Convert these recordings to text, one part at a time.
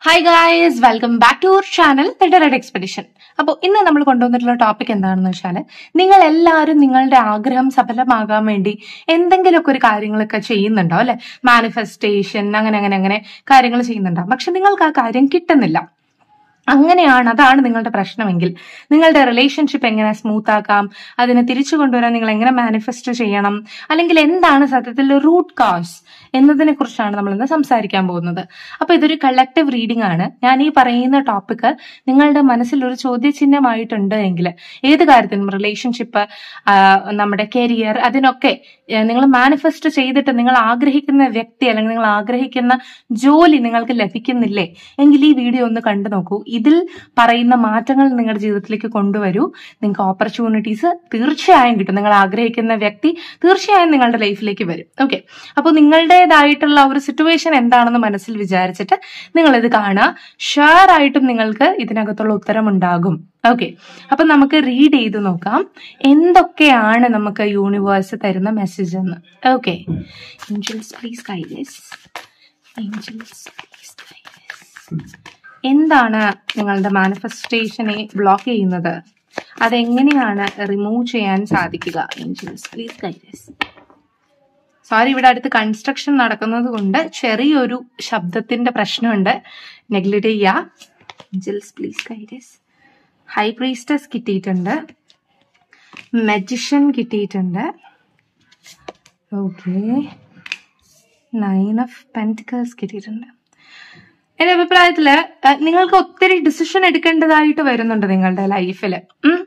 hi guys welcome back to our channel Red Expedition അപ്പോൾ ഇന്ന് നമ്മൾ കൊണ്ടുവന്നിട്ടുള്ള ടോപ്പിക് എന്താണെന്ന് വെച്ചാൽ നിങ്ങൾ എല്ലാവരും നിങ്ങളുടെ ആഗ്രഹം സഫലമാകാൻ വേണ്ടി എന്തെങ്കിലുമൊക്കെ ഒരു കാര്യങ്ങളൊക്കെ ചെയ്യുന്നുണ്ടോ അല്ലെ മാനിഫെസ്റ്റേഷൻ അങ്ങനെ അങ്ങനെ അങ്ങനെ കാര്യങ്ങൾ ചെയ്യുന്നുണ്ടാവും പക്ഷെ നിങ്ങൾക്ക് ആ കാര്യം കിട്ടുന്നില്ല അങ്ങനെയാണ് അതാണ് നിങ്ങളുടെ പ്രശ്നമെങ്കിൽ നിങ്ങളുടെ റിലേഷൻഷിപ്പ് എങ്ങനെ സ്മൂത്ത് ആക്കാം അതിനെ തിരിച്ചു കൊണ്ടുവരാൻ നിങ്ങൾ എങ്ങനെ മാനിഫെസ്റ്റ് ചെയ്യണം അല്ലെങ്കിൽ എന്താണ് സത്യത്തിൽ റൂട്ട് കാസ് എന്നതിനെ കുറിച്ചാണ് നമ്മൾ ഇന്ന് സംസാരിക്കാൻ പോകുന്നത് അപ്പൊ ഇതൊരു കളക്റ്റീവ് റീഡിംഗ് ആണ് ഞാൻ ഈ പറയുന്ന ടോപ്പിക് നിങ്ങളുടെ മനസ്സിൽ ഒരു ചോദ്യചിഹ്നമായിട്ടുണ്ട് എങ്കിൽ ഏത് കാര്യത്തിനും റിലേഷൻഷിപ്പ് നമ്മുടെ കരിയർ അതിനൊക്കെ നിങ്ങൾ മാനിഫെസ്റ്റ് ചെയ്തിട്ട് നിങ്ങൾ ആഗ്രഹിക്കുന്ന വ്യക്തി അല്ലെങ്കിൽ നിങ്ങൾ ആഗ്രഹിക്കുന്ന ജോലി നിങ്ങൾക്ക് ലഭിക്കുന്നില്ലേ എങ്കിൽ ഈ വീഡിയോ ഒന്ന് കണ്ടു നോക്കൂ ഇതിൽ പറയുന്ന മാറ്റങ്ങൾ നിങ്ങളുടെ ജീവിതത്തിലേക്ക് കൊണ്ടുവരൂ നിങ്ങൾക്ക് ഓപ്പർച്യൂണിറ്റീസ് തീർച്ചയായും കിട്ടും നിങ്ങൾ ആഗ്രഹിക്കുന്ന വ്യക്തി തീർച്ചയായും നിങ്ങളുടെ ലൈഫിലേക്ക് വരും ഓക്കെ അപ്പോൾ നിങ്ങളുടേതായിട്ടുള്ള ഒരു സിറ്റുവേഷൻ എന്താണെന്ന് മനസ്സിൽ വിചാരിച്ചിട്ട് നിങ്ങൾ ഇത് കാണുക ഷുവർ ആയിട്ടും നിങ്ങൾക്ക് ഇതിനകത്തുള്ള ഉത്തരം ഉണ്ടാകും ഓക്കെ അപ്പൊ നമുക്ക് റീഡ് ചെയ്ത് നോക്കാം എന്തൊക്കെയാണ് നമുക്ക് യൂണിവേഴ്സ് തരുന്ന മെസ്സേജ് എന്ന് okay angels please guide us angels please guide us എന്താണ് നിങ്ങളുടെ മാനിഫെസ്റ്റേഷനെ ബ്ലോക്ക് ചെയ്യുന്നത് അതെങ്ങനെയാണ് റിമൂവ് ചെയ്യാൻ സാധിക്കുക ഏഞ്ചൽസ് പ്ലീസ് ഗൈഡസ് സോറി ഇവിടെ അടുത്ത് കൺസ്ട്രക്ഷൻ നടക്കുന്നത് കൊണ്ട് ചെറിയൊരു ശബ്ദത്തിന്റെ പ്രശ്നമുണ്ട് നെഗ്ലിറ്റ് ചെയ്യുക angels please guide us high priestess കിട്ടിയിട്ടുണ്ട് മെജിഷ്യൻ കിട്ടിയിട്ടുണ്ട് ഓക്കെ നയൻ ഓഫ് പെൻറ്റിക്കൽസ് കിട്ടിയിട്ടുണ്ട് എന്റെ അഭിപ്രായത്തില് അഹ് നിങ്ങൾക്ക് ഒത്തിരി ഡിസിഷൻ എടുക്കേണ്ടതായിട്ട് വരുന്നുണ്ട് നിങ്ങളുടെ ലൈഫിൽ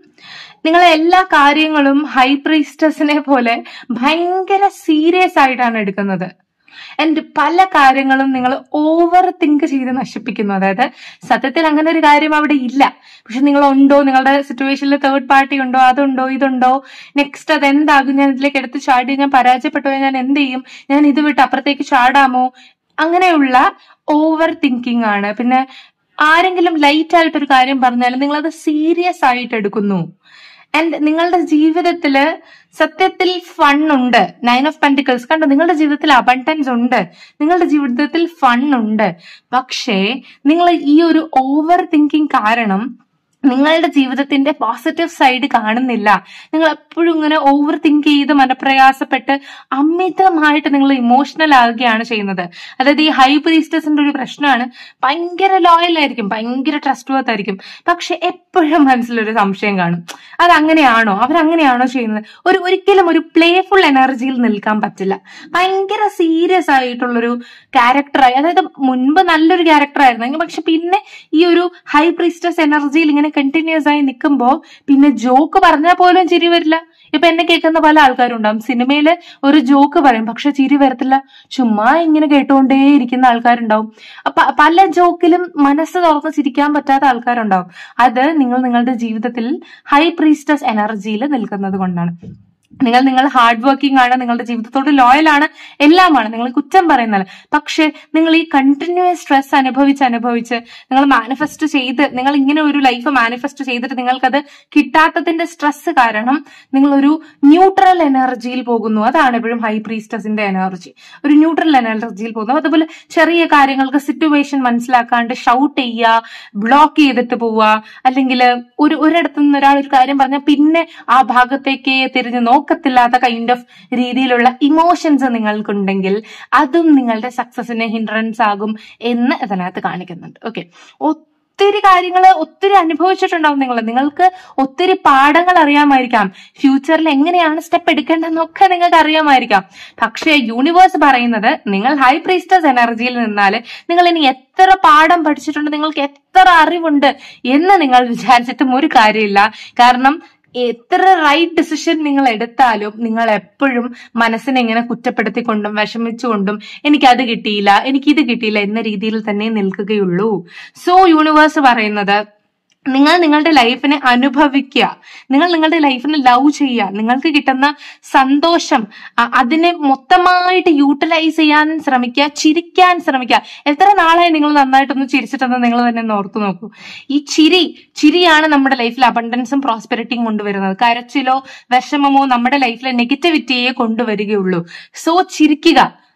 നിങ്ങൾ എല്ലാ കാര്യങ്ങളും ഹൈ പ്രീസ്റ്റസിനെ പോലെ ഭയങ്കര സീരിയസ് ആയിട്ടാണ് എടുക്കുന്നത് ആൻഡ് പല കാര്യങ്ങളും നിങ്ങൾ ഓവർ തിങ്ക് ചെയ്ത് നശിപ്പിക്കുന്നു അതായത് സത്യത്തിൽ അങ്ങനെ ഒരു കാര്യം അവിടെ ഇല്ല പക്ഷെ നിങ്ങൾ ഉണ്ടോ നിങ്ങളുടെ സിറ്റുവേഷനിൽ തേർഡ് പാർട്ടി ഉണ്ടോ അതുണ്ടോ ഇതുണ്ടോ നെക്സ്റ്റ് അത് എന്താകും ഞാൻ ഇതിലേക്ക് എടുത്ത് ചാടി ഞാൻ പരാജയപ്പെട്ടു പോയാൽ ഞാൻ എന്ത് ചെയ്യും ഞാൻ ഇത് വിട്ട് അപ്പുറത്തേക്ക് ചാടാമോ അങ്ങനെയുള്ള ഓവർ തിങ്കിങ് ആണ് പിന്നെ ആരെങ്കിലും ലൈറ്റ് ആയിട്ട് ഒരു കാര്യം പറഞ്ഞാലും നിങ്ങൾ അത് സീരിയസ് ആയിട്ട് എടുക്കുന്നു ആൻഡ് നിങ്ങളുടെ ജീവിതത്തില് സത്യത്തിൽ ഫൺ ഉണ്ട് നയൻ ഓഫ് പെന്റിക്കിൾസ് കണ്ടോ നിങ്ങളുടെ ജീവിതത്തിൽ അബണ്ടൻസ് ഉണ്ട് നിങ്ങളുടെ ജീവിതത്തിൽ ഫൺ ഉണ്ട് പക്ഷേ നിങ്ങൾ ഈ ഒരു ഓവർ തിങ്കിങ് കാരണം നിങ്ങളുടെ ജീവിതത്തിന്റെ പോസിറ്റീവ് സൈഡ് കാണുന്നില്ല നിങ്ങൾ എപ്പോഴും ഇങ്ങനെ ഓവർ തിങ്ക് ചെയ്ത് മനപ്രയാസപ്പെട്ട് അമിതമായിട്ട് നിങ്ങൾ ഇമോഷണൽ ആവുകയാണ് ചെയ്യുന്നത് അതായത് ഈ ഹൈ പ്രീസ്റ്റസിന്റെ ഒരു പ്രശ്നമാണ് ഭയങ്കര ലോയൽ ആയിരിക്കും ഭയങ്കര ട്രസ്റ്റ് വർത്ത് ആയിരിക്കും പക്ഷെ എപ്പോഴും മനസ്സിലൊരു സംശയം കാണും അത് അങ്ങനെയാണോ അവരങ്ങനെയാണോ ചെയ്യുന്നത് ഒരു ഒരിക്കലും ഒരു പ്ലേഫുൾ എനർജിയിൽ നിൽക്കാൻ പറ്റില്ല ഭയങ്കര സീരിയസ് ആയിട്ടുള്ളൊരു ക്യാരക്ടറായി അതായത് മുൻപ് നല്ലൊരു ക്യാരക്ടർ ആയിരുന്നു പക്ഷെ പിന്നെ ഈ ഒരു ഹൈ പ്രീസ്റ്റസ് എനർജിയിൽ ഇങ്ങനെ കണ്ടിന്യൂസ് ആയി നിൽക്കുമ്പോൾ പിന്നെ ജോക്ക് പറഞ്ഞാൽ പോലും ചിരി വരില്ല ഇപ്പൊ എന്നെ കേൾക്കുന്ന പല ആൾക്കാരും ഉണ്ടാവും സിനിമയില് ഒരു ജോക്ക് പറയും പക്ഷെ ചിരി വരത്തില്ല ചുമ്മാ ഇങ്ങനെ കേട്ടുകൊണ്ടേ ഇരിക്കുന്ന ആൾക്കാരുണ്ടാവും അപ്പൊ പല ജോക്കിലും മനസ്സ് തുറന്ന് ചിരിക്കാൻ പറ്റാത്ത ആൾക്കാരുണ്ടാവും അത് നിങ്ങൾ നിങ്ങളുടെ ജീവിതത്തിൽ ഹൈ പ്രീസ്റ്റസ് എനർജിയിൽ നിൽക്കുന്നത് കൊണ്ടാണ് നിങ്ങൾ നിങ്ങൾ ഹാർഡ് വർക്കിംഗ് ആണ് നിങ്ങളുടെ ജീവിതത്തോട് ലോയൽ ആണ് എല്ലാമാണ് നിങ്ങൾ കുറ്റം പറയുന്നല്ല പക്ഷെ നിങ്ങൾ ഈ കണ്ടിന്യൂസ് സ്ട്രെസ് അനുഭവിച്ച് അനുഭവിച്ച് നിങ്ങൾ മാനിഫെസ്റ്റ് ചെയ്ത് നിങ്ങൾ ഇങ്ങനെ ഒരു ലൈഫ് മാനിഫെസ്റ്റ് ചെയ്തിട്ട് നിങ്ങൾക്കത് കിട്ടാത്തതിന്റെ സ്ട്രെസ് കാരണം നിങ്ങൾ ഒരു ന്യൂട്രൽ എനർജിയിൽ പോകുന്നു അതാണ് എപ്പോഴും ഹൈ പ്രീസ്റ്റസിന്റെ എനർജി ഒരു ന്യൂട്രൽ എനർജിയിൽ പോകുന്നു അതുപോലെ ചെറിയ കാര്യങ്ങൾക്ക് സിറ്റുവേഷൻ മനസ്സിലാക്കാണ്ട് ഷൗട്ട് ചെയ്യുക ബ്ലോക്ക് ചെയ്തിട്ട് പോവുക അല്ലെങ്കിൽ ഒരു ഒരിടത്തു നിന്ന് ഒരാൾ ഒരു കാര്യം പറഞ്ഞാൽ പിന്നെ ആ ഭാഗത്തേക്ക് തിരിഞ്ഞു നോക്കത്തില്ലാത്ത കൈൻഡ് ഓഫ് രീതിയിലുള്ള ഇമോഷൻസ് നിങ്ങൾക്കുണ്ടെങ്കിൽ അതും നിങ്ങളുടെ സക്സസിന് ഹിൻഡ്രൻസ് ആകും എന്ന് ഇതിനകത്ത് കാണിക്കുന്നുണ്ട് ഓക്കെ ഒത്തിരി കാര്യങ്ങൾ ഒത്തിരി അനുഭവിച്ചിട്ടുണ്ടാവും നിങ്ങൾ നിങ്ങൾക്ക് ഒത്തിരി പാഠങ്ങൾ അറിയാമായിരിക്കാം ഫ്യൂച്ചറിൽ എങ്ങനെയാണ് സ്റ്റെപ്പ് എടുക്കേണ്ടതെന്നൊക്കെ നിങ്ങൾക്ക് അറിയാമായിരിക്കാം പക്ഷേ യൂണിവേഴ്സ് പറയുന്നത് നിങ്ങൾ ഹൈ പ്രീസ്റ്റസ് എനർജിയിൽ നിന്നാൽ നിങ്ങൾ ഇനി എത്ര പാഠം പഠിച്ചിട്ടുണ്ട് നിങ്ങൾക്ക് എത്ര അറിവുണ്ട് എന്ന് നിങ്ങൾ വിചാരിച്ചിട്ടും ഒരു കാര്യമില്ല കാരണം എത്ര റൈറ്റ് ഡിസിഷൻ നിങ്ങൾ എടുത്താലും നിങ്ങൾ എപ്പോഴും മനസ്സിനെ ഇങ്ങനെ കുറ്റപ്പെടുത്തിക്കൊണ്ടും വിഷമിച്ചുകൊണ്ടും എനിക്കത് കിട്ടിയില്ല എനിക്കിത് കിട്ടിയില്ല എന്ന രീതിയിൽ തന്നെ നിൽക്കുകയുള്ളൂ സോ യൂണിവേഴ്സ് പറയുന്നത് നിങ്ങൾ നിങ്ങളുടെ ലൈഫിനെ അനുഭവിക്കുക നിങ്ങൾ നിങ്ങളുടെ ലൈഫിനെ ലവ് ചെയ്യുക നിങ്ങൾക്ക് കിട്ടുന്ന സന്തോഷം അതിനെ മൊത്തമായിട്ട് യൂട്ടിലൈസ് ചെയ്യാൻ ശ്രമിക്കുക ചിരിക്കാൻ ശ്രമിക്കുക എത്ര നാളായി നിങ്ങൾ നന്നായിട്ടൊന്ന് ചിരിച്ചിട്ടെന്ന് നിങ്ങൾ തന്നെ ഒന്ന് ഓർത്തു നോക്കൂ ഈ ചിരി ചിരിയാണ് നമ്മുടെ ലൈഫിൽ അബണ്ടൻസും പ്രോസ്പെരിറ്റിയും കൊണ്ടുവരുന്നത് കരച്ചിലോ വിഷമമോ നമ്മുടെ ലൈഫിലെ നെഗറ്റിവിറ്റിയെ കൊണ്ടുവരികയുള്ളൂ സോ ചിരിക്കുക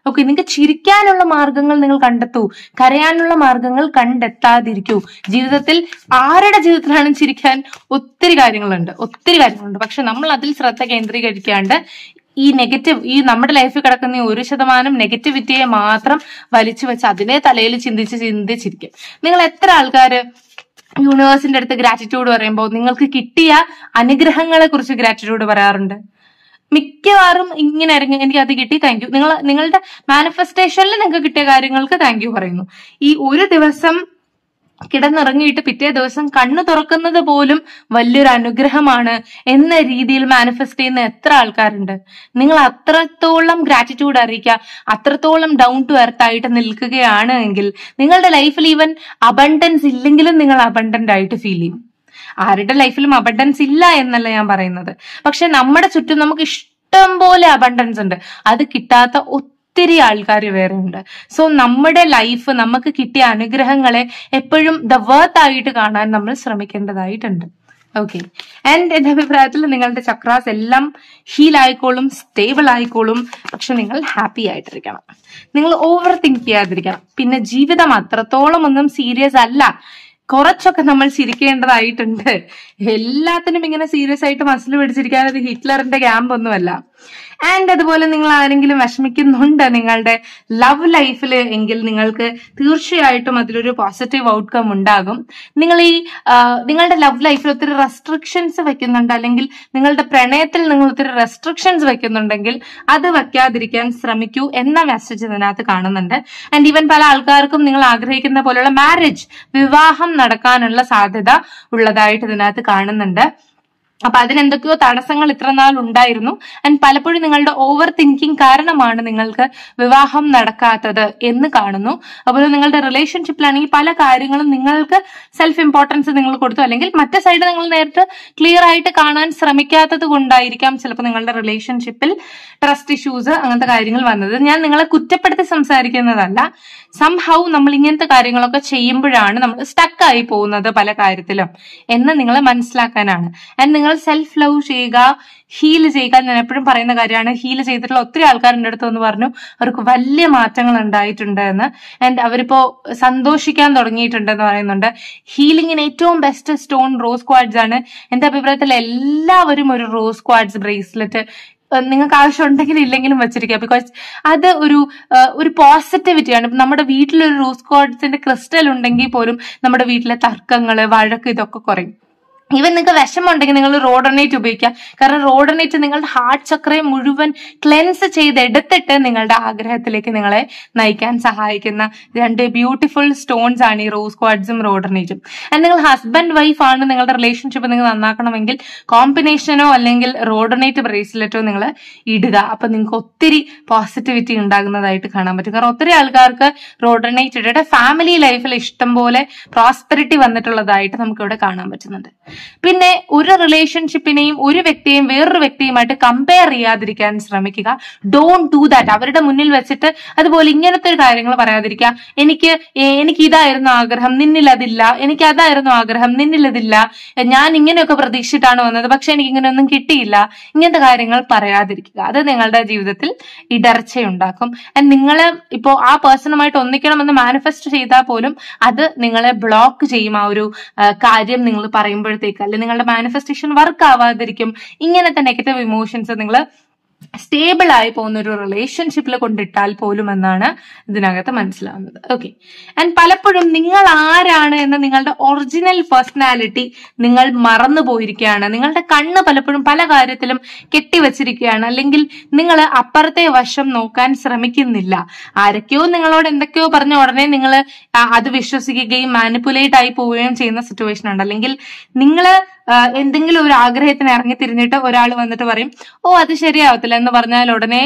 ഓക്കെ നിങ്ങൾക്ക് ചിരിക്കാനുള്ള മാർഗങ്ങൾ നിങ്ങൾ കണ്ടെത്തൂ കരയാനുള്ള മാർഗങ്ങൾ കണ്ടെത്താതിരിക്കൂ ജീവിതത്തിൽ ആരുടെ ജീവിതത്തിലാണ് ചിരിക്കാൻ ഒത്തിരി കാര്യങ്ങളുണ്ട് ഒത്തിരി കാര്യങ്ങളുണ്ട് പക്ഷെ നമ്മൾ അതിൽ ശ്രദ്ധ കേന്ദ്രീകരിക്കാണ്ട് ഈ നെഗറ്റീവ് ഈ നമ്മുടെ ലൈഫിൽ കിടക്കുന്ന ഈ ഒരു ശതമാനം നെഗറ്റിവിറ്റിയെ മാത്രം വലിച്ചു വെച്ച് അതിനെ തലയിൽ ചിന്തിച്ച് ചിന്തിച്ചിരിക്കും നിങ്ങൾ എത്ര ആൾക്കാര് യൂണിവേഴ്സിന്റെ അടുത്ത് ഗ്രാറ്റിറ്റ്യൂഡ് പറയുമ്പോൾ നിങ്ങൾക്ക് കിട്ടിയ അനുഗ്രഹങ്ങളെ കുറിച്ച് ഗ്രാറ്റിറ്റ്യൂഡ് പറയാറുണ്ട് മിക്കവാറും ഇങ്ങനെ ആയിരിക്കും എനിക്ക് അത് കിട്ടി താങ്ക് യു നിങ്ങൾ നിങ്ങളുടെ മാനിഫെസ്റ്റേഷനിൽ നിങ്ങൾക്ക് കിട്ടിയ കാര്യങ്ങൾക്ക് താങ്ക് യു പറയുന്നു ഈ ഒരു ദിവസം കിടന്നിറങ്ങിയിട്ട് പിറ്റേ ദിവസം കണ്ണു തുറക്കുന്നത് പോലും വലിയൊരു അനുഗ്രഹമാണ് എന്ന രീതിയിൽ മാനിഫെസ്റ്റ് ചെയ്യുന്ന എത്ര ആൾക്കാരുണ്ട് നിങ്ങൾ അത്രത്തോളം ഗ്രാറ്റിറ്റ്യൂഡ് അറിയിക്കുക അത്രത്തോളം ഡൗൺ ടു എർത്ത് ആയിട്ട് നിൽക്കുകയാണ് എങ്കിൽ നിങ്ങളുടെ ലൈഫിൽ ഈവൻ അബണ്ടൻസ് ഇല്ലെങ്കിലും നിങ്ങൾ അബണ്ടന്റ് ആയിട്ട് ഫീൽ ചെയ്യും ആരുടെ ലൈഫിലും അബണ്ടൻസ് ഇല്ല എന്നല്ല ഞാൻ പറയുന്നത് പക്ഷെ നമ്മുടെ ചുറ്റും നമുക്ക് ഇഷ്ടം പോലെ അബണ്ടൻസ് ഉണ്ട് അത് കിട്ടാത്ത ഒത്തിരി ആൾക്കാർ വേറെ ഉണ്ട് സോ നമ്മുടെ ലൈഫ് നമുക്ക് കിട്ടിയ അനുഗ്രഹങ്ങളെ എപ്പോഴും ദ വർത്ത് ആയിട്ട് കാണാൻ നമ്മൾ ശ്രമിക്കേണ്ടതായിട്ടുണ്ട് ഓക്കെ ആൻഡ് എന്റെ അഭിപ്രായത്തിൽ നിങ്ങളുടെ ചക്രാസ് എല്ലാം ഹീൽ ആയിക്കോളും സ്റ്റേബിൾ ആയിക്കോളും പക്ഷെ നിങ്ങൾ ഹാപ്പി ആയിട്ടിരിക്കണം നിങ്ങൾ ഓവർ തിങ്ക് ചെയ്യാതിരിക്കണം പിന്നെ ജീവിതം അത്രത്തോളം ഒന്നും സീരിയസ് അല്ല കുറച്ചൊക്കെ നമ്മൾ ചിരിക്കേണ്ടതായിട്ടുണ്ട് എല്ലാത്തിനും ഇങ്ങനെ സീരിയസ് ആയിട്ട് മസിൽ പിടിച്ചിരിക്കാൻ അത് ഹിറ്റ്ലറിന്റെ ക്യാമ്പ് ഒന്നുമല്ല ആൻഡ് അതുപോലെ നിങ്ങൾ ആരെങ്കിലും വിഷമിക്കുന്നുണ്ട് നിങ്ങളുടെ ലവ് ലൈഫിൽ എങ്കിൽ നിങ്ങൾക്ക് തീർച്ചയായിട്ടും അതിലൊരു പോസിറ്റീവ് ഔട്ട്കം ഉണ്ടാകും നിങ്ങൾ ഈ ആ, നിങ്ങളുടെ ലവ് ലൈഫിൽ ഒത്തിരി റെസ്ട്രിക്ഷൻസ് വെക്കുന്നുണ്ട് അല്ലെങ്കിൽ നിങ്ങളുടെ പ്രണയത്തിൽ നിങ്ങൾ ഒത്തിരി റെസ്ട്രിക്ഷൻസ് വെക്കുന്നുണ്ടെങ്കിൽ അത് വെക്കാതിരിക്കാൻ ശ്രമിക്കൂ എന്ന മെസ്സേജ് ഇതിനകത്ത് കാണുന്നുണ്ട് ആൻഡ് ഈവൻ പല ആൾക്കാർക്കും നിങ്ങൾ ആഗ്രഹിക്കുന്ന പോലെയുള്ള മാരേജ് വിവാഹം നടക്കാനുള്ള സാധ്യത ഉള്ളതായിട്ട് ഇതിനകത്ത് കാണുന്നുണ്ട് അപ്പൊ അതിനെന്തൊക്കെയോ തടസ്സങ്ങൾ ഇത്ര നാൾ ഉണ്ടായിരുന്നു ആൻഡ് പലപ്പോഴും നിങ്ങളുടെ ഓവർ തിങ്കിങ് കാരണമാണ് നിങ്ങൾക്ക് വിവാഹം നടക്കാത്തത് എന്ന് കാണുന്നു അതുപോലെ നിങ്ങളുടെ റിലേഷൻഷിപ്പിലാണെങ്കിൽ പല കാര്യങ്ങളും നിങ്ങൾക്ക് സെൽഫ് ഇമ്പോർട്ടൻസ് നിങ്ങൾ കൊടുത്തു അല്ലെങ്കിൽ മറ്റേ സൈഡ് നിങ്ങൾ നേരിട്ട് ക്ലിയർ ആയിട്ട് കാണാൻ ശ്രമിക്കാത്തത് കൊണ്ടായിരിക്കാം ചിലപ്പോൾ നിങ്ങളുടെ റിലേഷൻഷിപ്പിൽ ട്രസ്റ്റ് ഇഷ്യൂസ് അങ്ങനത്തെ കാര്യങ്ങൾ വന്നത് ഞാൻ നിങ്ങളെ കുറ്റപ്പെടുത്തി സംസാരിക്കുന്നതല്ല സംഹൗ നമ്മൾ ഇങ്ങനത്തെ കാര്യങ്ങളൊക്കെ ചെയ്യുമ്പോഴാണ് നമ്മൾ സ്റ്റക്കായി പോകുന്നത് പല കാര്യത്തിലും എന്ന് നിങ്ങൾ മനസ്സിലാക്കാനാണ് ആൻഡ് നിങ്ങൾ സെൽഫ് ലവ് ചെയ്യുക ഹീൽ ചെയ്യുക ഞാൻ എപ്പോഴും പറയുന്ന കാര്യമാണ് ഹീൽ ചെയ്തിട്ടുള്ള ഒത്തിരി ആൾക്കാരുടെ അടുത്ത് എന്ന് പറഞ്ഞു അവർക്ക് വലിയ മാറ്റങ്ങൾ ഉണ്ടായിട്ടുണ്ട് എന്ന് ആൻഡ് അവരിപ്പോ സന്തോഷിക്കാൻ തുടങ്ങിയിട്ടുണ്ടെന്ന് പറയുന്നുണ്ട് ഹീലിംഗിന് ഏറ്റവും ബെസ്റ്റ് സ്റ്റോൺ റോസ് ക്വാഡ്സ് ആണ് എന്റെ അഭിപ്രായത്തിൽ എല്ലാവരും ഒരു റോസ് ക്വാഡ്സ് ബ്രേസ്ലെറ്റ് നിങ്ങൾക്ക് ആവശ്യമുണ്ടെങ്കിൽ ഇല്ലെങ്കിലും വെച്ചിരിക്കുക ബിക്കോസ് അത് ഒരു ഏഹ്, ഒരു പോസിറ്റിവിറ്റിയാണ് ഇപ്പൊ നമ്മുടെ വീട്ടിലൊരു റോസ് ക്വാഡ്സിന്റെ ക്രിസ്റ്റൽ ഉണ്ടെങ്കിൽ പോലും നമ്മുടെ വീട്ടിലെ തർക്കങ്ങള് വഴക്ക് ഇതൊക്കെ കുറയും ഈവൻ നിങ്ങൾക്ക് വിഷമമുണ്ടെങ്കിൽ നിങ്ങൾ റോഡർനേറ്റ് ഉപയോഗിക്കാം കാരണം റോഡർനേറ്റ് നിങ്ങളുടെ ഹാർട്ട് ചക്രയെ മുഴുവൻ ക്ലെൻസ് ചെയ്തെടുത്തിട്ട് നിങ്ങളുടെ ആഗ്രഹത്തിലേക്ക് നിങ്ങളെ നയിക്കാൻ സഹായിക്കുന്ന രണ്ട് ബ്യൂട്ടിഫുൾ സ്റ്റോൺസ് ആണ് ഈ റോസ് ക്വാഡ്സും റോഡർനേറ്റും ആൻഡ് നിങ്ങൾ ഹസ്ബൻഡ് വൈഫ് ആണ് നിങ്ങളുടെ റിലേഷൻഷിപ്പ് നിങ്ങൾ നന്നാക്കണമെങ്കിൽ കോമ്പിനേഷനോ അല്ലെങ്കിൽ റോഡർനേറ്റ് ബ്രേസ്ലെറ്റോ നിങ്ങൾ ഇടുക അപ്പൊ നിങ്ങൾക്ക് ഒത്തിരി പോസിറ്റിവിറ്റി ഉണ്ടാകുന്നതായിട്ട് കാണാൻ പറ്റും കാരണം ഒത്തിരി ആൾക്കാർക്ക് റോഡർനേറ്റ് ഇട്ടിട്ട് ഫാമിലി ലൈഫിൽ ഇഷ്ടം പോലെ പ്രോസ്പെരിറ്റി വന്നിട്ടുള്ളതായിട്ട് നമുക്ക് ഇവിടെ കാണാൻ പറ്റുന്നുണ്ട് പിന്നെ ഒരു റിലേഷൻഷിപ്പിനെയും ഒരു വ്യക്തിയെയും വേറൊരു വ്യക്തിയുമായിട്ട് കമ്പയർ ചെയ്യാതിരിക്കാൻ ശ്രമിക്കുക ഡോണ്ട് ഡു ദാറ്റ് അവരുടെ മുന്നിൽ വെച്ചിട്ട് അതുപോലെ ഇങ്ങനത്തെ ഒരു കാര്യങ്ങൾ പറയാതിരിക്കുക എനിക്ക് ഏ- എനിക്ക് ഇതായിരുന്നു ആഗ്രഹം നിന്നിൽ അതില്ല എനിക്ക് അതായിരുന്നു ആഗ്രഹം നിന്നിൽ ഇതില്ല ഞാൻ ഇങ്ങനെയൊക്കെ പ്രതീക്ഷിച്ചിട്ടാണ് വന്നത് പക്ഷെ എനിക്ക് ഇങ്ങനെയൊന്നും കിട്ടിയില്ല ഇങ്ങനത്തെ കാര്യങ്ങൾ പറയാതിരിക്കുക അത് നിങ്ങളുടെ ജീവിതത്തിൽ ഇടർച്ചയുണ്ടാക്കും ആൻഡ് നിങ്ങൾ ഇപ്പോ ആ പേഴ്സണുമായിട്ട് ഒന്നിക്കണമെന്ന് മാനിഫെസ്റ്റ് ചെയ്താൽ പോലും അത് നിങ്ങളെ ബ്ലോക്ക് ചെയ്യും ആ ഒരു ആ, കാര്യം നിങ്ങൾ പറയുമ്പോഴത്തേക്ക് അല്ലെങ്കിൽ നിങ്ങളുടെ മാനിഫെസ്റ്റേഷൻ വർക്ക് ആവാതിരിക്കും ഇങ്ങനത്തെ നെഗറ്റീവ് ഇമോഷൻസ് നിങ്ങൾ സ്റ്റേബിൾ ആയി പോകുന്ന ഒരു റിലേഷൻഷിപ്പിൽ കൊണ്ടിട്ടാൽ പോലും എന്നാണ് ഇതിനകത്ത് മനസ്സിലാവുന്നത് ഓക്കെ ആൻഡ് പലപ്പോഴും നിങ്ങൾ ആരാണ് എന്ന നിങ്ങളുടെ ഒറിജിനൽ പേഴ്സണാലിറ്റി നിങ്ങൾ മറന്നു പോയിരിക്കുകയാണ് നിങ്ങളുടെ കണ്ണ് പലപ്പോഴും പല കാര്യത്തിലും കെട്ടിവെച്ചിരിക്കുകയാണ് അല്ലെങ്കിൽ നിങ്ങൾ അപ്പുറത്തെ വശം നോക്കാൻ ശ്രമിക്കുന്നില്ല ആരൊക്കെയോ നിങ്ങളോട് എന്തൊക്കെയോ പറഞ്ഞ ഉടനെ നിങ്ങൾ അത് വിശ്വസിക്കുകയും മാനിപ്പുലേറ്റ് ആയി പോവുകയും ചെയ്യുന്ന സിറ്റുവേഷൻ ഉണ്ട് അല്ലെങ്കിൽ നിങ്ങൾ എന്തെങ്കിലും ഒരു ആഗ്രഹത്തിന് ഇറങ്ങി തിരിഞ്ഞിട്ട് ഒരാൾ വന്നിട്ട് പറയും ഓ അത് ശരിയാവത്തില്ല എന്ന് പറഞ്ഞാൽ ഉടനെ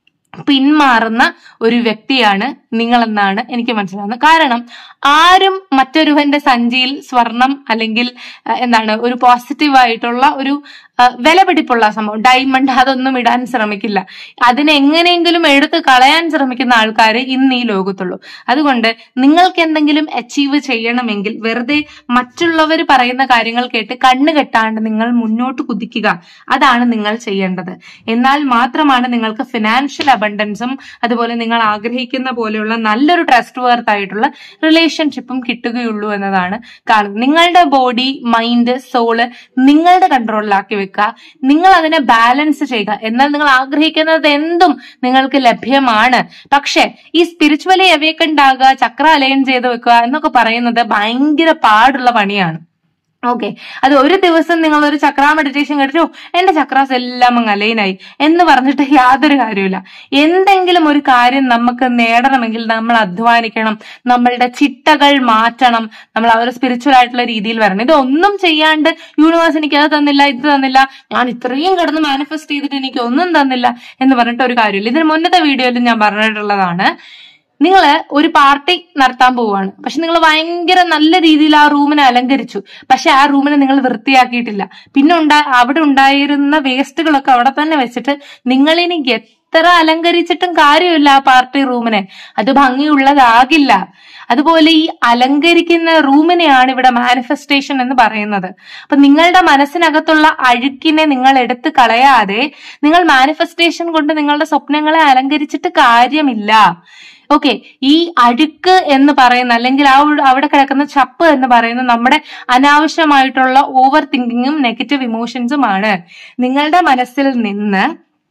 പിന്മാറുന്ന ഒരു വ്യക്തിയാണ് നിങ്ങളെന്നാണ് എനിക്ക് മനസ്സിലാവുന്നത് കാരണം ആരും മറ്റൊരുവന്റെ സഞ്ചിയിൽ സ്വർണം അല്ലെങ്കിൽ ആ, എന്താണ് ഒരു പോസിറ്റീവ് ആയിട്ടുള്ള ഒരു ആ, വിലപിടിപ്പുള്ള സംഭവം ഡയമണ്ട് അതൊന്നും ഇടാൻ ശ്രമിക്കില്ല അതിനെ എങ്ങനെയെങ്കിലും എടുത്ത് കളയാൻ ശ്രമിക്കുന്ന ആൾക്കാർ ഇന്ന് ഈ ലോകത്തുള്ളൂ അതുകൊണ്ട് നിങ്ങൾക്ക് എന്തെങ്കിലും അച്ചീവ് ചെയ്യണമെങ്കിൽ വെറുതെ മറ്റുള്ളവർ പറയുന്ന കാര്യങ്ങൾ കേട്ട് കണ്ണ് കെട്ടാണ്ട് നിങ്ങൾ മുന്നോട്ട് കുതിക്കുക അതാണ് നിങ്ങൾ ചെയ്യേണ്ടത് എന്നാൽ മാത്രമാണ് നിങ്ങൾക്ക് ഫിനാൻഷ്യൽ അബണ്ടൻസും അതുപോലെ നിങ്ങൾ ആഗ്രഹിക്കുന്ന പോലെയുള്ള നല്ലൊരു ട്രസ്റ്റ് വർത്ത് ആയിട്ടുള്ള റിലേഷൻഷിപ്പും കിട്ടുകയുള്ളൂ എന്നതാണ് കാണുന്നത് നിങ്ങളുടെ ബോഡി മൈൻഡ് സോള് നിങ്ങളുടെ കൺട്രോളിലാക്കി വെക്കുക നിങ്ങൾ അതിനെ ബാലൻസ് ചെയ്യുക എന്നാൽ നിങ്ങൾ ആഗ്രഹിക്കുന്നത് എന്തും നിങ്ങൾക്ക് ലഭ്യമാണ് പക്ഷെ ഈ സ്പിരിച്വലി അവേക്കൻഡ് ആകുക ചക്ര അലയൻ ചെയ്ത് വെക്കുക എന്നൊക്കെ പറയുന്നത് ഭയങ്കര പാടുള്ള പണിയാണ് ഓക്കെ അത് ഒരു ദിവസം നിങ്ങൾ ഒരു ചക്ര മെഡിറ്റേഷൻ കേട്ടിട്ട് "ഓ, എന്റെ ചക്രാസ് എല്ലാം അങ്ങ് അലൈനായി എന്ന് പറഞ്ഞിട്ട് യാതൊരു കാര്യമില്ല എന്തെങ്കിലും ഒരു കാര്യം നമുക്ക് നേടണമെങ്കിൽ നമ്മൾ അധ്വാനിക്കണം നമ്മളുടെ ചിട്ടകൾ മാറ്റണം നമ്മൾ ആ ഒരു സ്പിരിച്വൽ ആയിട്ടുള്ള രീതിയിൽ വരണം ഇതൊന്നും ചെയ്യാണ്ട് യൂണിവേഴ്സ് എനിക്ക് അത് തന്നില്ല ഇത് തന്നില്ല ഞാൻ ഇത്രയും കിടന്ന് മാനിഫെസ്റ്റ് ചെയ്തിട്ട് എനിക്ക് ഒന്നും തന്നില്ല എന്ന് പറഞ്ഞിട്ട് ഒരു കാര്യമില്ല ഇതിന് മുന്നത്തെ വീഡിയോയിൽ ഞാൻ പറഞ്ഞിട്ടുള്ളതാണ് നിങ്ങൾ ഒരു പാർട്ടി നടത്താൻ പോവാണ് പക്ഷെ നിങ്ങൾ ഭയങ്കര നല്ല രീതിയിൽ ആ റൂമിനെ അലങ്കരിച്ചു പക്ഷെ ആ റൂമിനെ നിങ്ങൾ വൃത്തിയാക്കിയിട്ടില്ല പിന്നെ ഉണ്ടാ അവിടെ ഉണ്ടായിരുന്ന വേസ്റ്റുകളൊക്കെ അവിടെ തന്നെ വെച്ചിട്ട് നിങ്ങളിനി എത്ര അലങ്കരിച്ചിട്ടും കാര്യമില്ല ആ പാർട്ടി റൂമിനെ അത് ഭംഗിയുള്ളതാകില്ല അതുപോലെ ഈ അലങ്കരിക്കുന്ന റൂമിനെയാണ് ഇവിടെ മാനിഫെസ്റ്റേഷൻ എന്ന് പറയുന്നത് അപ്പൊ നിങ്ങളുടെ മനസ്സിനകത്തുള്ള അഴുക്കിനെ നിങ്ങൾ എടുത്ത് കളയാതെ നിങ്ങൾ മാനിഫെസ്റ്റേഷൻ കൊണ്ട് നിങ്ങളുടെ സ്വപ്നങ്ങളെ അലങ്കരിച്ചിട്ട് കാര്യമില്ല ഓക്കെ ഈ അഴുക്ക് എന്ന് പറയുന്ന അല്ലെങ്കിൽ ആ ഒരു- അവിടെ കിടക്കുന്ന ചപ്പ് എന്ന് പറയുന്ന നമ്മുടെ അനാവശ്യമായിട്ടുള്ള ഓവർ തിങ്കിങ്ങും നെഗറ്റീവ് ഇമോഷൻസുമാണ് നിങ്ങളുടെ മനസ്സിൽ നിന്ന്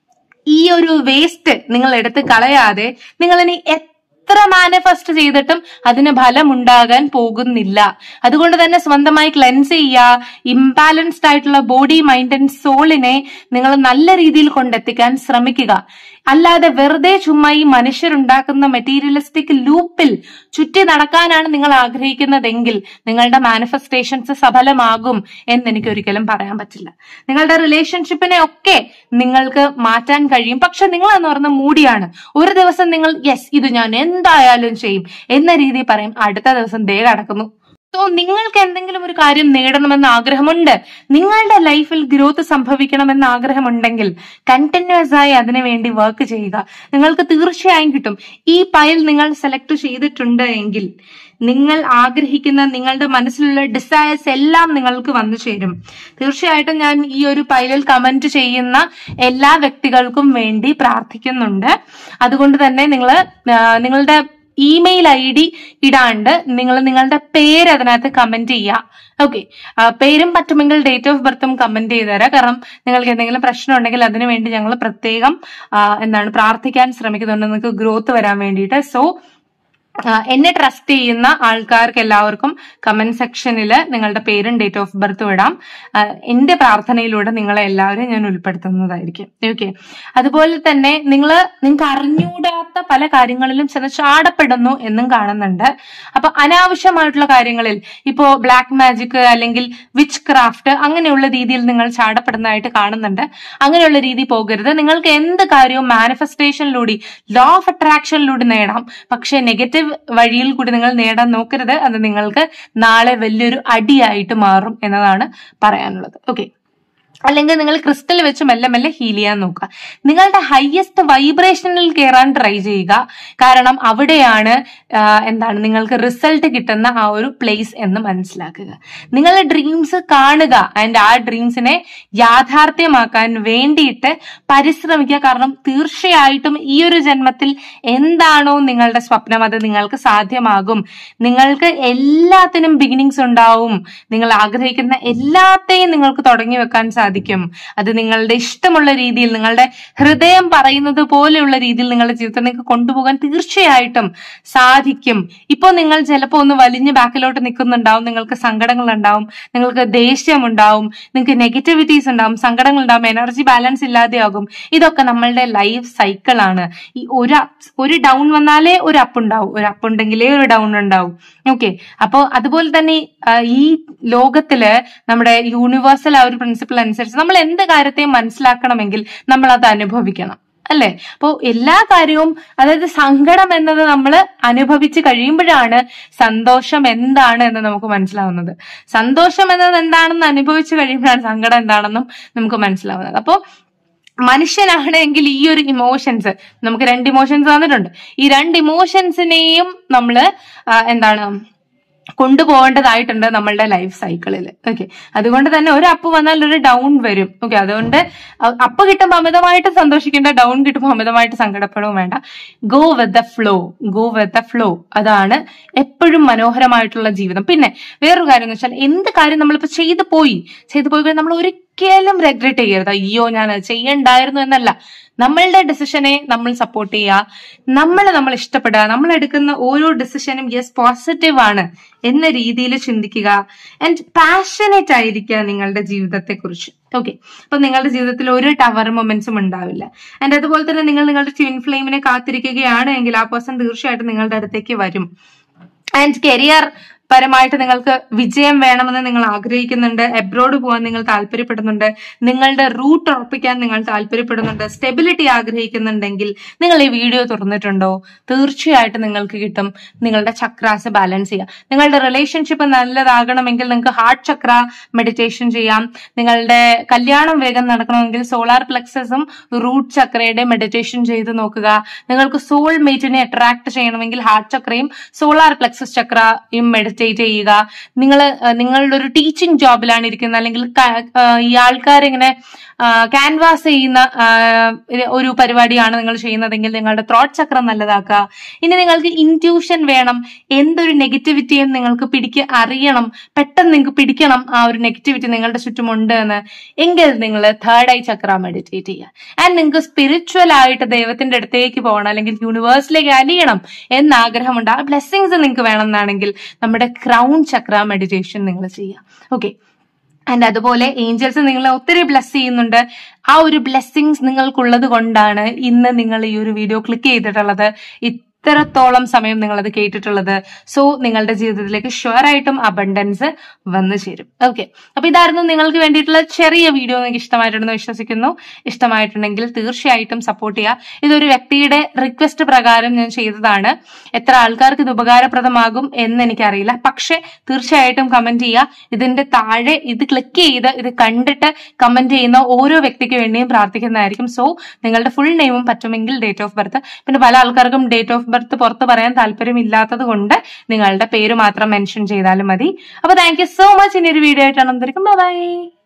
ഈ ഒരു വേസ്റ്റ് നിങ്ങൾ എടുത്ത് കളയാതെ നിങ്ങൾ ഇനി എത്ര മാനിഫെസ്റ്റ് ചെയ്തിട്ടും അതിന് ഫലമുണ്ടാകാൻ പോകുന്നില്ല അതുകൊണ്ട് തന്നെ സ്വന്തമായി ക്ലെൻസ് ചെയ്യുക ഇംബാലൻസ്ഡ് ആയിട്ടുള്ള ബോഡി മൈൻഡ് ആൻഡ് സോളിനെ നിങ്ങൾ നല്ല രീതിയിൽ കൊണ്ടെത്തിക്കാൻ ശ്രമിക്കുക അല്ലാതെ വെറുതെ ചുമ്മാ ഈ മനുഷ്യരുണ്ടാക്കുന്ന മെറ്റീരിയലിസ്റ്റിക് ലൂപ്പിൽ ചുറ്റി നടക്കാനാണ് നിങ്ങൾ ആഗ്രഹിക്കുന്നതെങ്കിൽ നിങ്ങളുടെ മാനിഫെസ്റ്റേഷൻസ് സഫലമാകും എന്ന് എനിക്ക് ഒരിക്കലും പറയാൻ പറ്റില്ല നിങ്ങളുടെ റിലേഷൻഷിപ്പിനെ ഒക്കെ നിങ്ങൾക്ക് മാറ്റാൻ കഴിയും പക്ഷെ നിങ്ങൾ എന്ന് പറയുന്ന മൂടിയാണ് ഒരു ദിവസം നിങ്ങൾ യെസ് ഇത് ഞാൻ എന്തായാലും ചെയ്യും എന്ന രീതിയിൽ പറയും അടുത്ത ദിവസം ദേ കടക്കുന്നു സോ നിങ്ങൾക്ക് എന്തെങ്കിലും ഒരു കാര്യം നേടണമെന്ന് ആഗ്രഹമുണ്ട് നിങ്ങളുടെ ലൈഫിൽ ഗ്രോത്ത് സംഭവിക്കണമെന്ന് ആഗ്രഹമുണ്ടെങ്കിൽ കണ്ടിന്യൂസ് ആയി അതിനു വേണ്ടി വർക്ക് ചെയ്യുക നിങ്ങൾക്ക് തീർച്ചയായും കിട്ടും ഈ പൈൽ നിങ്ങൾ സെലക്ട് ചെയ്തിട്ടുണ്ട് എങ്കിൽ നിങ്ങൾ ആഗ്രഹിക്കുന്ന നിങ്ങളുടെ മനസ്സിലുള്ള ഡിസയേഴ്സ് എല്ലാം നിങ്ങൾക്ക് വന്നു ചേരും തീർച്ചയായിട്ടും ഞാൻ ഈ ഒരു പൈലിൽ കമന്റ് ചെയ്യുന്ന എല്ലാ വ്യക്തികൾക്കും വേണ്ടി പ്രാർത്ഥിക്കുന്നുണ്ട് അതുകൊണ്ട് തന്നെ നിങ്ങൾ നിങ്ങളുടെ ഇമെയിൽ ഐ ഡി ഇടാണ്ട് നിങ്ങൾ നിങ്ങളുടെ പേര് അതിനകത്ത് കമന്റ് ചെയ്യുക ഓക്കെ പേരും പറ്റുമെങ്കിൽ ഡേറ്റ് ഓഫ് ബർത്തും കമന്റ് ചെയ്ത് തരാം കാരണം നിങ്ങൾക്ക് എന്തെങ്കിലും പ്രശ്നം ഉണ്ടെങ്കിൽ അതിനു വേണ്ടി ഞങ്ങൾ പ്രത്യേകം ആ, എന്താണ് പ്രാർത്ഥിക്കാൻ ശ്രമിക്കുന്നുണ്ട് നിങ്ങൾക്ക് ഗ്രോത്ത് വരാൻ വേണ്ടിയിട്ട് സോ എന്നെ ട്രസ്റ്റ് ചെയ്യുന്ന ആൾക്കാർക്ക് എല്ലാവർക്കും കമന്റ് സെക്ഷനിൽ നിങ്ങളുടെ പേരും ഡേറ്റ് ഓഫ് ബർത്തും ഇടാം ആ, എന്റെ പ്രാർത്ഥനയിലൂടെ നിങ്ങളെ എല്ലാവരും ഞാൻ ഉൾപ്പെടുത്തുന്നതായിരിക്കും ഓക്കെ അതുപോലെ തന്നെ നിങ്ങൾ നിങ്ങൾക്ക് അറിഞ്ഞൂടാത്ത പല കാര്യങ്ങളിലും ചെന്ന് ചാടപ്പെടുന്നു എന്നും കാണുന്നുണ്ട് അപ്പൊ അനാവശ്യമായിട്ടുള്ള കാര്യങ്ങളിൽ ഇപ്പോ ബ്ലാക്ക് മാജിക് അല്ലെങ്കിൽ വിച്ച് ക്രാഫ്റ്റ് അങ്ങനെയുള്ള രീതിയിൽ നിങ്ങൾ ചാടപ്പെടുന്നതായിട്ട് കാണുന്നുണ്ട് അങ്ങനെയുള്ള രീതി പോകരുത് നിങ്ങൾക്ക് എന്ത് കാര്യവും മാനിഫെസ്റ്റേഷനിലൂടെ ലോ ഓഫ് അട്രാക്ഷനിലൂടെ നേടാം പക്ഷെ നെഗറ്റീവ് വഴിയിൽ കൂടി നിങ്ങൾ നേടാൻ നോക്കരുത് അത് നിങ്ങൾക്ക് നാളെ വലിയൊരു അടിയായിട്ട് മാറും എന്നതാണ് പറയാനുള്ളത് ഓക്കെ അല്ലെങ്കിൽ നിങ്ങൾ ക്രിസ്റ്റൽ വെച്ച് മെല്ലെ മെല്ലെ ഹീൽ ചെയ്യാൻ നോക്കുക നിങ്ങളുടെ ഹയസ്റ്റ് വൈബ്രേഷനിൽ കയറാൻ ട്രൈ ചെയ്യുക കാരണം അവിടെയാണ് ആ, എന്താണ് നിങ്ങൾക്ക് റിസൾട്ട് കിട്ടുന്ന ആ ഒരു പ്ലേസ് എന്ന് മനസ്സിലാക്കുക നിങ്ങളുടെ ഡ്രീംസ് കാണുക ആൻഡ് ആ ഡ്രീംസിനെ യാഥാർത്ഥ്യമാക്കാൻ വേണ്ടിയിട്ട് പരിശ്രമിക്കുക കാരണം തീർച്ചയായിട്ടും ഈ ഒരു ജന്മത്തിൽ എന്താണോ നിങ്ങളുടെ സ്വപ്നം അത് നിങ്ങൾക്ക് സാധ്യമാകും നിങ്ങൾക്ക് എല്ലാത്തിനും ബിഗിനിങ്സ് ഉണ്ടാവും നിങ്ങൾ ആഗ്രഹിക്കുന്ന എല്ലാത്തെയും നിങ്ങൾക്ക് തുടങ്ങി വെക്കാൻ സാധിക്കും അത് നിങ്ങളുടെ ഇഷ്ടമുള്ള രീതിയിൽ നിങ്ങളുടെ ഹൃദയം പറയുന്നത് പോലെയുള്ള രീതിയിൽ നിങ്ങളുടെ ജീവിതത്തിൽ നിങ്ങൾക്ക് കൊണ്ടുപോകാൻ തീർച്ചയായിട്ടും സാധിക്കും ഇപ്പൊ നിങ്ങൾ ചിലപ്പോൾ ഒന്ന് വലിഞ്ഞ് ബാക്കിലോട്ട് നിൽക്കുന്നുണ്ടാവും നിങ്ങൾക്ക് സങ്കടങ്ങൾ ഉണ്ടാവും നിങ്ങൾക്ക് ദേഷ്യം ഉണ്ടാവും നിങ്ങൾക്ക് നെഗറ്റിവിറ്റീസ് ഉണ്ടാവും സങ്കടങ്ങൾ ഉണ്ടാവും എനർജി ബാലൻസ് ഇല്ലാതെയാകും ഇതൊക്കെ നമ്മളുടെ ലൈഫ് സൈക്കിളാണ് ഈ ഒരു up- ഒരു ഡൗൺ വന്നാലേ ഒരു അപ്പ് ഉണ്ടാവും ഒരു അപ്പ് ഉണ്ടെങ്കിലേ ഒരു ഡൗൺ ഉണ്ടാവും ഓക്കെ അപ്പോ അതുപോലെ തന്നെ ആ, ഈ ലോകത്തില് നമ്മുടെ യൂണിവേഴ്സൽ ആ ഒരു പ്രിൻസിപ്പിൾ അനുസരിച്ച് നമ്മൾ എന്ത് കാര്യത്തെയും മനസ്സിലാക്കണമെങ്കിൽ നമ്മൾ അത് അനുഭവിക്കണം അല്ലെ അപ്പോ എല്ലാ കാര്യവും അതായത് സങ്കടം എന്നത് നമ്മൾ അനുഭവിച്ച് കഴിയുമ്പോഴാണ് സന്തോഷം എന്താണ് എന്ന് നമുക്ക് മനസ്സിലാവുന്നത് സന്തോഷം എന്നത് എന്താണെന്ന് അനുഭവിച്ച് കഴിയുമ്പോഴാണ് സങ്കടം എന്താണെന്നും നമുക്ക് മനസ്സിലാവുന്നത് അപ്പോ മനുഷ്യനാണെങ്കിൽ ഈ ഒരു ഇമോഷൻസ് നമുക്ക് രണ്ട് ഇമോഷൻസ് വന്നിട്ടുണ്ട് ഈ രണ്ട് ഇമോഷൻസിനെയും നമ്മള് ആ, എന്താണ് കൊണ്ടുപോകേണ്ടതായിട്ടുണ്ട് നമ്മളുടെ ലൈഫ് സൈക്കിളിൽ ഓക്കെ അതുകൊണ്ട് തന്നെ ഒരു അപ്പ് വന്നാൽ ഒരു ഡൗൺ വരും ഓക്കെ അതുകൊണ്ട് അ- അപ്പ് കിട്ടുമ്പോൾ അമിതമായിട്ട് സന്തോഷിക്കേണ്ട ഡൗൺ കിട്ടുമ്പോൾ അമിതമായിട്ട് സങ്കടപ്പെടുകയും വേണ്ട go with the flow go with the flow അതാണ് എപ്പോഴും മനോഹരമായിട്ടുള്ള ജീവിതം പിന്നെ വേറൊരു കാര്യം എന്ന് വെച്ചാൽ എന്ത് കാര്യം നമ്മളിപ്പോ ചെയ്തു പോയി ചെയ്തു പോയി കഴിഞ്ഞാൽ നമ്മൾ ഒരിക്കലും റെഗ്രറ്റ് ചെയ്യരുത് അയ്യോ ഞാൻ അത് ചെയ്യണ്ടായിരുന്നു എന്നല്ല നമ്മളുടെ ഡിസിഷനെ നമ്മൾ സപ്പോർട്ട് ചെയ്യുക നമ്മൾ നമ്മൾ ഇഷ്ടപ്പെടുക നമ്മൾ എടുക്കുന്ന ഓരോ ഡിസിഷനും യെസ് പോസിറ്റീവ് ആണ് എന്ന രീതിയിൽ ചിന്തിക്കുക ആൻഡ് പാഷനേറ്റ് ആയിരിക്കുക നിങ്ങളുടെ ജീവിതത്തെ കുറിച്ച് ഓക്കെ അപ്പൊ നിങ്ങളുടെ ജീവിതത്തിൽ ഒരു ടവർ മൊമെന്റ്സും ഉണ്ടാവില്ല ആൻഡ് അതുപോലെ തന്നെ നിങ്ങൾ നിങ്ങളുടെ ട്വിൻ ഫ്ലെയിമിനെ കാത്തിരിക്കുകയാണ് എങ്കിൽ ആ പേഴ്സൺ തീർച്ചയായിട്ടും നിങ്ങളുടെ അടുത്തേക്ക് വരും ആൻഡ് കരിയർ പരമായിട്ട് നിങ്ങൾക്ക് വിജയം വേണമെന്ന് നിങ്ങൾ ആഗ്രഹിക്കുന്നുണ്ട് എബ്രോഡ് പോകാൻ നിങ്ങൾ താല്പര്യപ്പെടുന്നുണ്ട് നിങ്ങളുടെ റൂട്ട് ഉറപ്പിക്കാൻ നിങ്ങൾ താല്പര്യപ്പെടുന്നുണ്ട് സ്റ്റെബിലിറ്റി ആഗ്രഹിക്കുന്നുണ്ടെങ്കിൽ നിങ്ങൾ ഈ വീഡിയോ തുറന്നിട്ടുണ്ടോ തീർച്ചയായിട്ടും നിങ്ങൾക്ക് കിട്ടും നിങ്ങളുടെ ചക്രാസ് ബാലൻസ് ചെയ്യാം നിങ്ങളുടെ റിലേഷൻഷിപ്പ് നല്ലതാകണമെങ്കിൽ നിങ്ങൾക്ക് ഹാർട്ട് ചക്ര മെഡിറ്റേഷൻ ചെയ്യാം നിങ്ങളുടെ കല്യാണം വേഗം നടക്കണമെങ്കിൽ സോളാർ പ്ലക്സസും റൂട്ട് ചക്രയുടെ മെഡിറ്റേഷൻ ചെയ്ത് നോക്കുക നിങ്ങൾക്ക് സോൾ മേറ്റിനെ അട്രാക്ട് ചെയ്യണമെങ്കിൽ ഹാർട്ട് ചക്രയും സോളാർ പ്ലക്സസ് ചക്രയും മെഡിറ്റേറ്റ് ചെയ്യുക നിങ്ങൾ നിങ്ങളുടെ ഒരു ടീച്ചിങ് ജോബിലാണ് ഇരിക്കുന്നത് അല്ലെങ്കിൽ ക- ആ, ഈ ആൾക്കാരിങ്ങനെ ക്യാൻവാസ് ചെയ്യുന്ന ആ, ഇത് ഒരു പരിപാടിയാണ് നിങ്ങൾ ചെയ്യുന്നതെങ്കിൽ നിങ്ങളുടെ ത്രോട്ട് ചക്രം നല്ലതാക്കുക ഇനി നിങ്ങൾക്ക് ഇൻറ്റ്യൂഷൻ വേണം എന്തൊരു നെഗറ്റിവിറ്റിയും നിങ്ങൾക്ക് പിടിക്ക് അറിയണം പെട്ടെന്ന് നിങ്ങൾക്ക് പിടിക്കണം ആ ഒരു നെഗറ്റിവിറ്റി നിങ്ങളുടെ ചുറ്റുമുണ്ട് എന്ന് എങ്കിൽ നിങ്ങൾ തേർഡ് ഐ ചക്ര മെഡിറ്റേറ്റ് ചെയ്യുക ആൻഡ് നിങ്ങൾക്ക് സ്പിരിച്വൽ ആയിട്ട് ദൈവത്തിന്റെ അടുത്തേക്ക് പോകണം അല്ലെങ്കിൽ യൂണിവേഴ്സിലേക്ക് അലിയണം എന്ന ആഗ്രഹമുണ്ട് ആ ബ്ലെസ്സിങ്സ് നിങ്ങൾക്ക് വേണം എന്നാണെങ്കിൽ നമ്മുടെ ക്രൗൺ ചക്ര മെഡിറ്റേഷൻ നിങ്ങൾ ചെയ്യുക ഓക്കെ ആൻഡ് അതുപോലെ ഏഞ്ചൽസ് നിങ്ങളെ ഒത്തിരി ബ്ലെസ് ചെയ്യുന്നുണ്ട് ആ ഒരു ബ്ലെസ്സിങ്സ് നിങ്ങൾക്കുള്ളത് കൊണ്ടാണ് ഇന്ന് നിങ്ങൾ ഈ ഒരു വീഡിയോ ക്ലിക്ക് ചെയ്തിട്ടുള്ളത് ഇത്രത്തോളം സമയം നിങ്ങൾ അത് കേട്ടിട്ടുള്ളത് സോ നിങ്ങളുടെ ജീവിതത്തിലേക്ക് ഷുവർ ആയിട്ടും അബണ്ടൻസ് വന്നു ചേരും ഓക്കെ അപ്പൊ ഇതായിരുന്നു നിങ്ങൾക്ക് വേണ്ടിയിട്ടുള്ള ചെറിയ വീഡിയോ നിങ്ങൾക്ക് ഇഷ്ടമായിട്ടുണ്ടെന്ന് വിശ്വസിക്കുന്നു ഇഷ്ടമായിട്ടുണ്ടെങ്കിൽ തീർച്ചയായിട്ടും സപ്പോർട്ട് ചെയ്യുക ഇതൊരു വ്യക്തിയുടെ റിക്വസ്റ്റ് പ്രകാരം ഞാൻ ചെയ്തതാണ് എത്ര ആൾക്കാർക്ക് ഇത് ഉപകാരപ്രദമാകും എന്ന് എനിക്കറിയില്ല പക്ഷെ തീർച്ചയായിട്ടും കമന്റ് ചെയ്യുക ഇതിന്റെ താഴെ ഇത് ക്ലിക്ക് ചെയ്ത് ഇത് കണ്ടിട്ട് കമന്റ് ചെയ്യുന്ന ഓരോ വ്യക്തിക്ക് വേണ്ടിയും പ്രാർത്ഥിക്കുന്നതായിരിക്കും സോ നിങ്ങളുടെ ഫുൾ നെയിമും പറ്റുമെങ്കിൽ ഡേറ്റ് ഓഫ് ബർത്ത് പിന്നെ പല ആൾക്കാർക്കും ഡേറ്റ് ഓഫ് ബർത്ത് പുറത്ത് പറയാൻ താല്പര്യമില്ലാത്തത് കൊണ്ട് നിങ്ങളുടെ പേര് മാത്രം മെൻഷൻ ചെയ്താലും മതി അപ്പൊ താങ്ക് യു സോ മച്ച് ഇനി ഒരു വീഡിയോ ആയിട്ടാണ് ബൈ